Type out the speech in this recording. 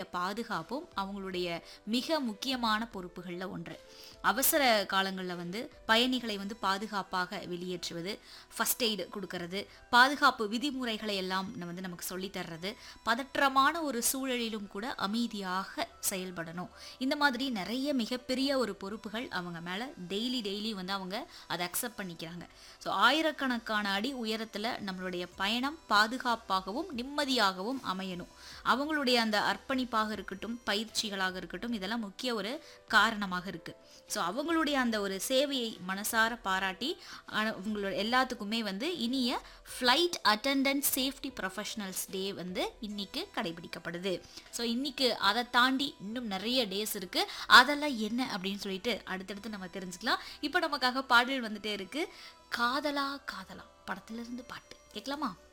பாதுகாப்பும் அவங்களுடைய மிக முக்கியமான பொறுப்புகள்ல ஒன்று அவசர காலங்களில் வந்து பயணிகளை வந்து பாதுகாப்பாக வெளியேற்றுவது ஃபர்ஸ்ட் எய்டு கொடுக்கறது பாதுகாப்பு விதிமுறைகளை எல்லாம் ந- வந்து நமக்கு சொல்லித் தர்றது பதற்றமான ஒரு சூழலிலும் கூட அமைதியாக செயல்படணும் இந்த மாதிரி நிறைய மிகப்பெரிய ஒரு பொறுப்புகள் அவங்க மேல டெய்லி டெய்லி வந்து அவங்க அதை அக்செப்ட் பண்ணிக்கிறாங்க ஸோ ஆயிரக்கணக்கான அடி உயரத்துல நம்மளுடைய பயணம் பாதுகாப்பாகவும் நிம்மதியாகவும் அமையணும் அவங்களுடைய அந்த அர்ப்பணிப்பாக இருக்கட்டும் பயிற்சிகளாக இருக்கட்டும் இதெல்லாம் முக்கிய ஒரு காரணமாக இருக்கு ஸோ அவங்களுடைய அந்த ஒரு சேவையை மனசார பாராட்டி ஆன- அவங்களோட எல்லாத்துக்குமே வந்து இனிய flight attendant safety professionals day வந்து இன்னைக்கு கடைபிடிக்கப்படுது ஸோ இன்னைக்கு அதை தாண்டி இன்னும் நிறைய டேஸ் இருக்கு அதெல்லாம் என்ன அப்படின்னு சொல்லிட்டு அடுத்தடுத்து நம்ம தெரிஞ்சுக்கலாம் இப்போ நமக்காக பாடல் வந்துட்டே இருக்கு காதலா காதலா படத்துல இருந்து பாட்டு கேட்கலாமா